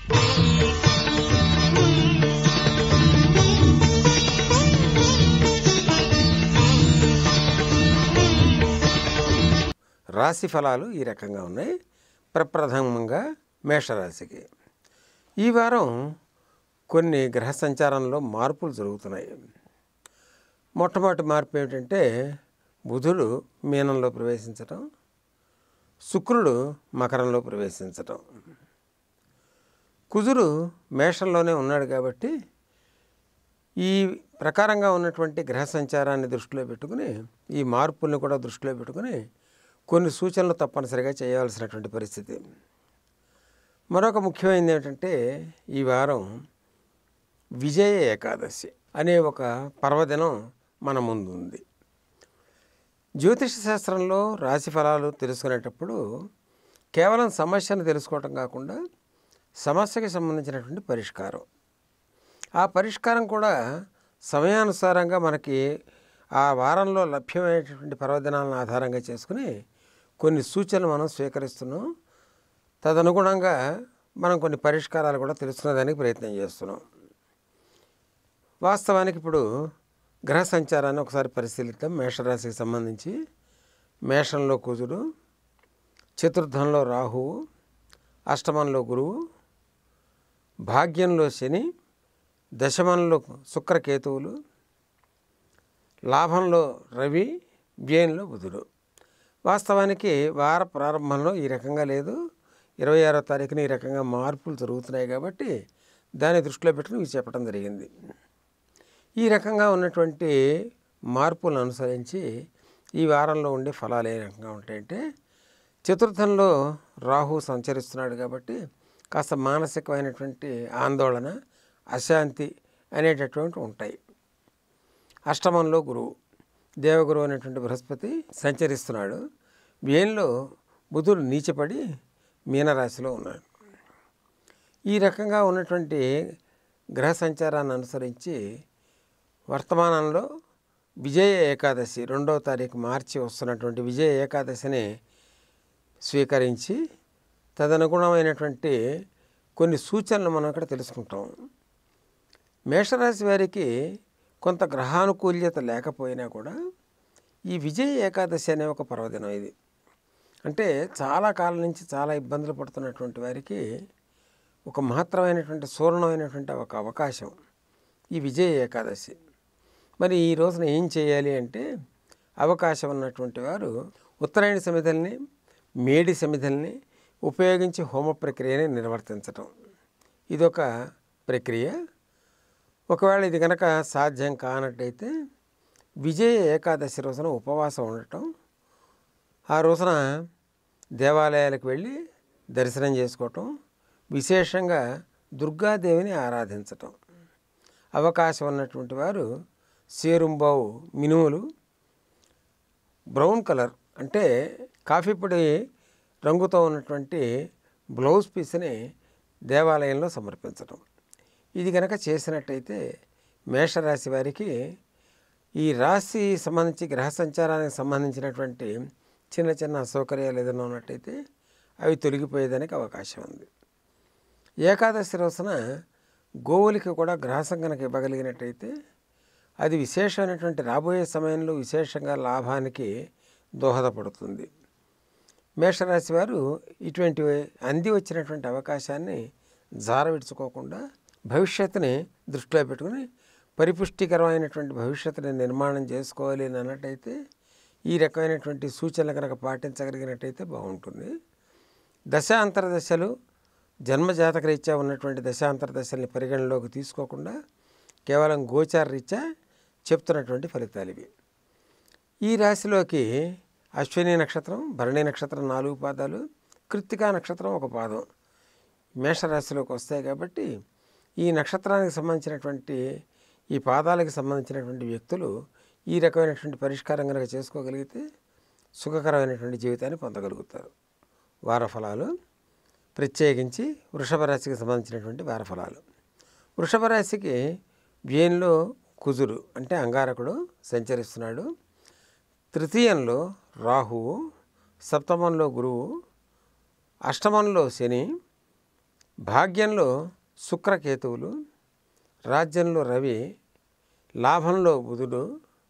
రాశి ఫలాలు ఈ రకంగా ఉన్నాయి ప్రప్రథమంగా మేషరాశికి ఈ వారం కొన్ని గ్రహ సంచారంలో మార్పులు జరుగుతున్నాయి మొట్టమొదటి మార్పు ఏమిటంటే బుధుడు మీనంలో ప్రవేశించటం శుక్రుడు మకరంలో ప్రవేశించటం కుజుడు మేషంలోనే ఉన్నాడు కాబట్టి ఈ ప్రకారంగా ఉన్నటువంటి గ్రహ సంచారాన్ని దృష్టిలో పెట్టుకుని ఈ మార్పుల్ని కూడా దృష్టిలో పెట్టుకుని కొన్ని సూచనలు తప్పనిసరిగా చేయాల్సినటువంటి పరిస్థితి మరొక ముఖ్యమైనది ఏమిటంటే ఈ వారం విజయ ఏకాదశి అనే ఒక పర్వదినం మన ముందు ఉంది జ్యోతిష శాస్త్రంలో రాశి ఫలాలు తెలుసుకునేటప్పుడు కేవలం సమస్యను తెలుసుకోవటం కాకుండా సమస్యకి సంబంధించినటువంటి పరిష్కారం ఆ పరిష్కారం కూడా సమయానుసారంగా మనకి ఆ వారంలో లభ్యమైనటువంటి పర్వదినాలను ఆధారంగా చేసుకుని కొన్ని సూచనలు మనం స్వీకరిస్తున్నాం తదనుగుణంగా మనం కొన్ని పరిష్కారాలు కూడా తెలుసుకునేదానికి ప్రయత్నం చేస్తున్నాం వాస్తవానికి ఇప్పుడు గ్రహ సంచారాన్ని ఒకసారి పరిశీలిద్దాం మేషరాశికి సంబంధించి మేషంలో కుజుడు చతుర్థంలో రాహువు అష్టమంలో గురువు భాగ్యంలో శని దశమంలో శుక్రకేతువులు లాభంలో రవి వ్యయంలో బుధుడు వాస్తవానికి వార ప్రారంభంలో ఈ రకంగా లేదు ఇరవై ఆరో తారీఖున ఈ రకంగా మార్పులు జరుగుతున్నాయి కాబట్టి దాన్ని దృష్టిలో పెట్టుకుని ఇవి చెప్పడం జరిగింది ఈ రకంగా ఉన్నటువంటి మార్పులను అనుసరించి ఈ వారంలో ఉండే ఫలాలు ఏ రకంగా ఉంటాయంటే చతుర్థంలో రాహు సంచరిస్తున్నాడు కాబట్టి కాస్త మానసికమైనటువంటి ఆందోళన అశాంతి అనేటటువంటి ఉంటాయి అష్టమంలో గురువు దేవగురువు అనేటువంటి బృహస్పతి సంచరిస్తున్నాడు వ్యయంలో బుధుడు నీచపడి మీనరాశిలో ఉన్నాడు ఈ రకంగా ఉన్నటువంటి గ్రహ సంచారాన్ని అనుసరించి వర్తమానంలో విజయ ఏకాదశి రెండవ తారీఖు మార్చి వస్తున్నటువంటి విజయ ఏకాదశిని స్వీకరించి తదనుగుణమైనటువంటి కొన్ని సూచనలు మనం ఇక్కడ తెలుసుకుంటాం మేషరాశి వారికి కొంత గ్రహానుకూల్యత లేకపోయినా కూడా ఈ విజయ ఏకాదశి అనే ఒక పర్వదినం ఇది అంటే చాలా కాలం నుంచి చాలా ఇబ్బందులు పడుతున్నటువంటి వారికి ఒక మహత్తరమైనటువంటి సువర్ణమైనటువంటి ఒక అవకాశం ఈ విజయ ఏకాదశి మరి ఈ రోజున ఏం చేయాలి అంటే అవకాశం ఉన్నటువంటి వారు ఉత్తరాయణ సమిధల్ని మేడి సమిధల్ని ఉపయోగించి హోమ ప్రక్రియని నిర్వర్తించటం ఇదొక ప్రక్రియ ఒకవేళ ఇది కనుక సాధ్యం కానట్టయితే విజయ ఏకాదశి రోజున ఉపవాసం ఉండటం ఆ రోజున దేవాలయాలకు వెళ్ళి దర్శనం చేసుకోవటం విశేషంగా దుర్గాదేవిని ఆరాధించటం అవకాశం ఉన్నటువంటి వారు సేరుంబావు మినుములు బ్రౌన్ కలర్ అంటే కాఫీ పొడి రంగుతో ఉన్నటువంటి బ్లౌజ్ పీస్ని దేవాలయంలో సమర్పించటం ఇది కనుక చేసినట్టయితే మేషరాశి వారికి ఈ రాశి సంబంధించి గ్రహ సంచారానికి సంబంధించినటువంటి చిన్న చిన్న అసౌకర్యాలు ఏదైనా ఉన్నట్టయితే అవి తొలగిపోయేదానికి అవకాశం ఉంది ఏకాదశి రోజున గోవులకి కూడా గ్రాసం కనుక ఇవ్వగలిగినట్టయితే అది విశేషమైనటువంటి రాబోయే సమయంలో విశేషంగా లాభానికి దోహదపడుతుంది మేషరాశి వారు ఇటువంటి అంది వచ్చినటువంటి అవకాశాన్ని జారవిడ్చుకోకుండా భవిష్యత్తుని దృష్టిలో పెట్టుకుని పరిపుష్టికరమైనటువంటి భవిష్యత్తుని నిర్మాణం చేసుకోవాలి అని అన్నట్టయితే ఈ రకమైనటువంటి సూచనలు కనుక పాటించగలిగినట్టయితే బాగుంటుంది దశాంతర దశలు జన్మజాతక రీత్యా ఉన్నటువంటి దశాంతర దశల్ని పరిగణలోకి తీసుకోకుండా కేవలం గోచార రీత్యా చెప్తున్నటువంటి ఫలితాలు ఇవి ఈ రాశిలోకి అశ్విని నక్షత్రం భరణి నక్షత్రం నాలుగు పాదాలు కృత్తికా నక్షత్రం ఒక పాదం మేషరాశిలోకి వస్తాయి కాబట్టి ఈ నక్షత్రానికి సంబంధించినటువంటి ఈ పాదాలకు సంబంధించినటువంటి వ్యక్తులు ఈ రకమైనటువంటి పరిష్కారం కనుక చేసుకోగలిగితే సుఖకరమైనటువంటి జీవితాన్ని పొందగలుగుతారు వారఫలాలు ప్రత్యేకించి వృషభ రాశికి సంబంధించినటువంటి వారఫలాలు వృషభ రాశికి వ్యయంలో కుజుడు అంటే అంగారకుడు సంచరిస్తున్నాడు తృతీయంలో రాహువు సప్తమంలో గురువు అష్టమంలో శని భాగ్యంలో శుక్రకేతువులు రాజ్యంలో రవి లాభంలో బుధుడు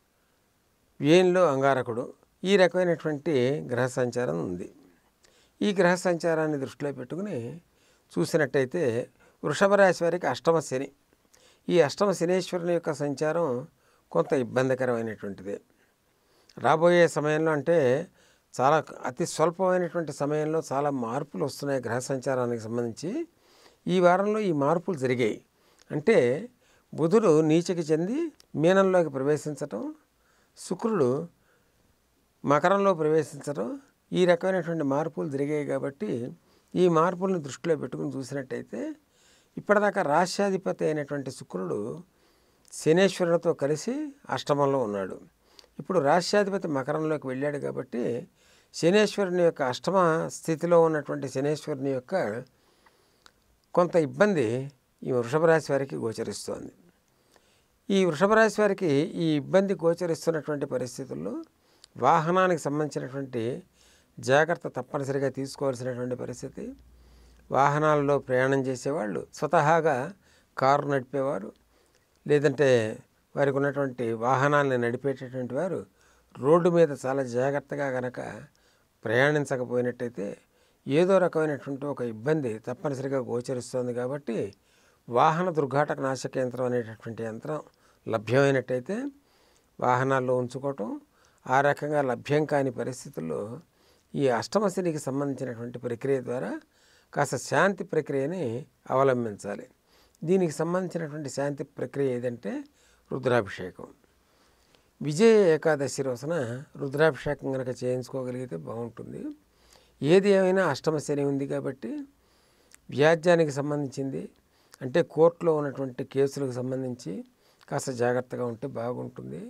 వ్యయంలో అంగారకుడు ఈ రకమైనటువంటి గ్రహ సంచారం ఉంది ఈ గ్రహ సంచారాన్ని దృష్టిలో పెట్టుకుని చూసినట్టయితే వృషభ రాశి వారికి అష్టమ శని ఈ అష్టమ శనేశ్వరుని యొక్క సంచారం కొంత ఇబ్బందికరమైనటువంటిదే రాబోయే సమయంలో అంటే చాలా అతి స్వల్పమైనటువంటి సమయంలో చాలా మార్పులు వస్తున్నాయి గ్రహ సంచారానికి సంబంధించి ఈ వారంలో ఈ మార్పులు జరిగాయి అంటే బుధుడు నీచకి చెంది మీనంలోకి ప్రవేశించటం శుక్రుడు మకరంలో ప్రవేశించడం ఈ రకమైనటువంటి మార్పులు జరిగాయి కాబట్టి ఈ మార్పులను దృష్టిలో పెట్టుకుని చూసినట్టయితే ఇప్పటిదాకా రాష్ట్రాధిపతి అయినటువంటి శుక్రుడు శనేశ్వరుడితో కలిసి అష్టమంలో ఉన్నాడు ఇప్పుడు రాష్ట్రాధిపతి మకరంలోకి వెళ్ళాడు కాబట్టి శనేశ్వరుని యొక్క అష్టమ స్థితిలో ఉన్నటువంటి శనేశ్వరుని యొక్క కొంత ఇబ్బంది ఈ వృషభ రాశి వారికి గోచరిస్తోంది ఈ వృషభ రాశి వారికి ఈ ఇబ్బంది గోచరిస్తున్నటువంటి పరిస్థితుల్లో వాహనానికి సంబంధించినటువంటి జాగ్రత్త తప్పనిసరిగా తీసుకోవాల్సినటువంటి పరిస్థితి వాహనాలలో ప్రయాణం చేసేవాళ్ళు స్వతహాగా కారు నడిపేవారు లేదంటే వారికి ఉన్నటువంటి వాహనాలను నడిపేటటువంటి వారు రోడ్డు మీద చాలా జాగ్రత్తగా గనక ప్రయాణించకపోయినట్టయితే ఏదో రకమైనటువంటి ఒక ఇబ్బంది తప్పనిసరిగా గోచరిస్తోంది కాబట్టి వాహన దుర్ఘాటక నాశక యంత్రం అనేటటువంటి యంత్రం లభ్యమైనట్టయితే వాహనాల్లో ఉంచుకోవటం ఆ రకంగా లభ్యం కాని పరిస్థితుల్లో ఈ అష్టమశనికి సంబంధించినటువంటి ప్రక్రియ ద్వారా కాస్త శాంతి ప్రక్రియని అవలంబించాలి దీనికి సంబంధించినటువంటి శాంతి ప్రక్రియ ఏదంటే రుద్రాభిషేకం విజయ ఏకాదశి రోజున రుద్రాభిషేకం కనుక చేయించుకోగలిగితే బాగుంటుంది ఏది ఏమైనా అష్టమ శని ఉంది కాబట్టి వ్యాజ్యానికి సంబంధించింది అంటే కోర్టులో ఉన్నటువంటి కేసులకు సంబంధించి కాస్త జాగ్రత్తగా ఉంటే బాగుంటుంది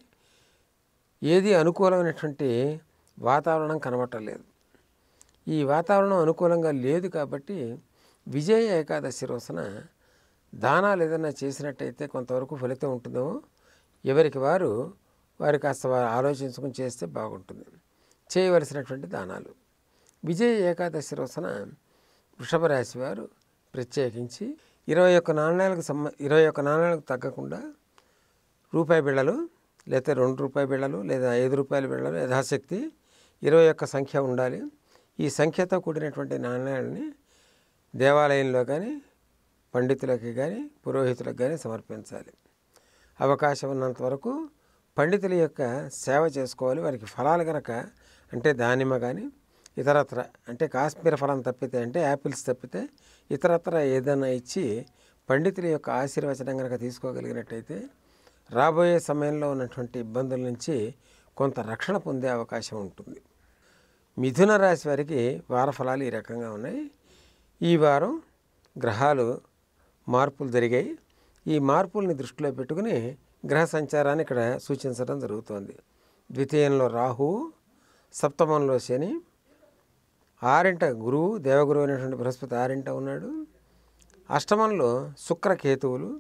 ఏది అనుకూలమైనటువంటి వాతావరణం కనబట్టలేదు ఈ వాతావరణం అనుకూలంగా లేదు కాబట్టి విజయ ఏకాదశి రోజున దానాలు ఏదైనా చేసినట్టయితే కొంతవరకు ఫలితం ఉంటుందేమో ఎవరికి వారు వారు కాస్త వారు ఆలోచించుకుని చేస్తే బాగుంటుంది చేయవలసినటువంటి దానాలు విజయ ఏకాదశి రోజున వృషభ రాశి వారు ప్రత్యేకించి ఇరవై ఒక్క నాణ్యాలకు సంబ ఇరవై ఒక్క నాణ్యాలకు తగ్గకుండా రూపాయి బిళ్ళలు లేదా రెండు రూపాయి బిళ్ళలు లేదా ఐదు రూపాయల బిళ్ళలు యథాశక్తి ఇరవై ఒక్క సంఖ్య ఉండాలి ఈ సంఖ్యతో కూడినటువంటి నాణ్యాలని దేవాలయంలో కానీ పండితులకి కానీ పురోహితులకు కానీ సమర్పించాలి అవకాశం ఉన్నంత వరకు పండితుల యొక్క సేవ చేసుకోవాలి వారికి ఫలాలు కనుక అంటే దానిమ్మ కానీ ఇతరత్ర అంటే కాశ్మీర ఫలం తప్పితే అంటే యాపిల్స్ తప్పితే ఇతరత్ర ఏదైనా ఇచ్చి పండితుల యొక్క ఆశీర్వచనం కనుక తీసుకోగలిగినట్టయితే రాబోయే సమయంలో ఉన్నటువంటి ఇబ్బందుల నుంచి కొంత రక్షణ పొందే అవకాశం ఉంటుంది మిథున రాశి వారికి వార ఫలాలు ఈ రకంగా ఉన్నాయి ఈ వారం గ్రహాలు మార్పులు జరిగాయి ఈ మార్పుల్ని దృష్టిలో పెట్టుకుని గ్రహ సంచారాన్ని ఇక్కడ సూచించడం జరుగుతోంది ద్వితీయంలో రాహువు సప్తమంలో శని ఆరింట గురువు దేవగురువు అయినటువంటి బృహస్పతి ఆరింట ఉన్నాడు అష్టమంలో శుక్రకేతువులు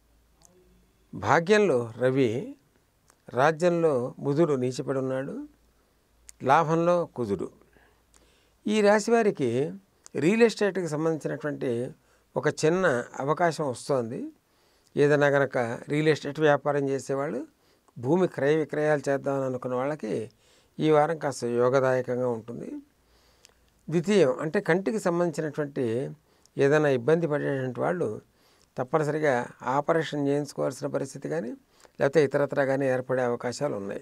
భాగ్యంలో రవి రాజ్యంలో బుధుడు నీచిపడి ఉన్నాడు లాభంలో కుజుడు ఈ రాశి వారికి రియల్ ఎస్టేట్కి సంబంధించినటువంటి ఒక చిన్న అవకాశం వస్తోంది ఏదైనా కనుక రియల్ ఎస్టేట్ వ్యాపారం చేసేవాళ్ళు భూమి క్రయ విక్రయాలు చేద్దామని అనుకున్న వాళ్ళకి ఈ వారం కాస్త యోగదాయకంగా ఉంటుంది ద్వితీయం అంటే కంటికి సంబంధించినటువంటి ఏదైనా ఇబ్బంది పడేటువంటి వాళ్ళు తప్పనిసరిగా ఆపరేషన్ చేయించుకోవాల్సిన పరిస్థితి కానీ లేకపోతే ఇతరత్ర కానీ ఏర్పడే అవకాశాలు ఉన్నాయి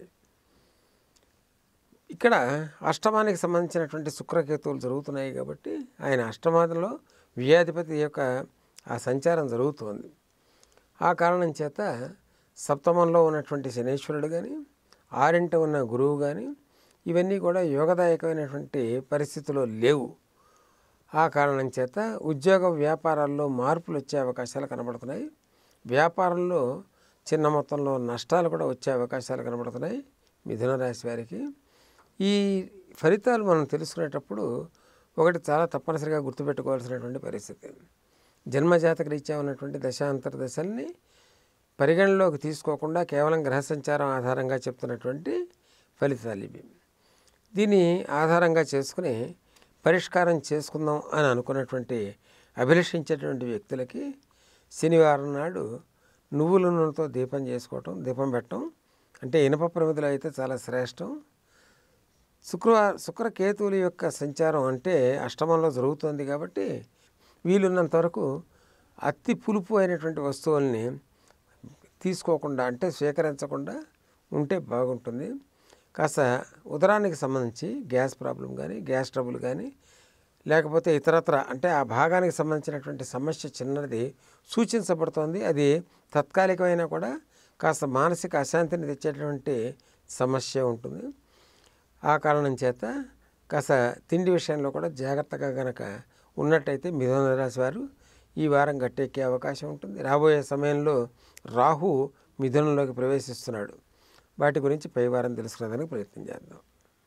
ఇక్కడ అష్టమానికి సంబంధించినటువంటి శుక్రకేతువులు జరుగుతున్నాయి కాబట్టి ఆయన అష్టమాదిలో వ్యాధిపతి యొక్క ఆ సంచారం జరుగుతోంది ఆ కారణం చేత సప్తమంలో ఉన్నటువంటి శనేశ్వరుడు కానీ ఆరింట ఉన్న గురువు కానీ ఇవన్నీ కూడా యోగదాయకమైనటువంటి పరిస్థితుల్లో లేవు ఆ కారణం చేత ఉద్యోగ వ్యాపారాల్లో మార్పులు వచ్చే అవకాశాలు కనబడుతున్నాయి వ్యాపారంలో చిన్న మొత్తంలో నష్టాలు కూడా వచ్చే అవకాశాలు కనబడుతున్నాయి మిథున రాశి వారికి ఈ ఫలితాలు మనం తెలుసుకునేటప్పుడు ఒకటి చాలా తప్పనిసరిగా గుర్తుపెట్టుకోవాల్సినటువంటి పరిస్థితి జన్మజాతక రీత్యా ఉన్నటువంటి దశాంతర దశల్ని పరిగణలోకి తీసుకోకుండా కేవలం గ్రహ సంచారం ఆధారంగా చెప్తున్నటువంటి ఫలితాలు ఇవి దీన్ని ఆధారంగా చేసుకుని పరిష్కారం చేసుకుందాం అని అనుకున్నటువంటి అభిలషించేటువంటి వ్యక్తులకి శనివారం నాడు నువ్వుల నూనెతో దీపం చేసుకోవటం దీపం పెట్టడం అంటే ఇనప ప్రమిదలు అయితే చాలా శ్రేష్టం శుక్రవార శుక్రకేతువుల యొక్క సంచారం అంటే అష్టమంలో జరుగుతోంది కాబట్టి వీలున్నంత వరకు అతి పులుపు అయినటువంటి వస్తువుల్ని తీసుకోకుండా అంటే స్వీకరించకుండా ఉంటే బాగుంటుంది కాస్త ఉదరానికి సంబంధించి గ్యాస్ ప్రాబ్లం కానీ గ్యాస్ ట్రబుల్ కానీ లేకపోతే ఇతరత్ర అంటే ఆ భాగానికి సంబంధించినటువంటి సమస్య చిన్నది సూచించబడుతోంది అది తాత్కాలికమైనా కూడా కాస్త మానసిక అశాంతిని తెచ్చేటువంటి సమస్య ఉంటుంది ఆ కారణం చేత కాస్త తిండి విషయంలో కూడా జాగ్రత్తగా గనక ఉన్నట్టయితే మిథున రాశి వారు ఈ వారం గట్టెక్కే అవకాశం ఉంటుంది రాబోయే సమయంలో రాహు మిథునంలోకి ప్రవేశిస్తున్నాడు వాటి గురించి పై వారం తెలుసుకునేదానికి ప్రయత్నం చేద్దాం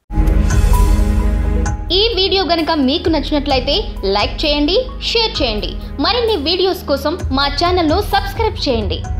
ఈ వీడియో గనుక మీకు నచ్చినట్లయితే లైక్ చేయండి షేర్ చేయండి మరిన్ని వీడియోస్ కోసం మా ఛానల్ను సబ్స్క్రైబ్ చేయండి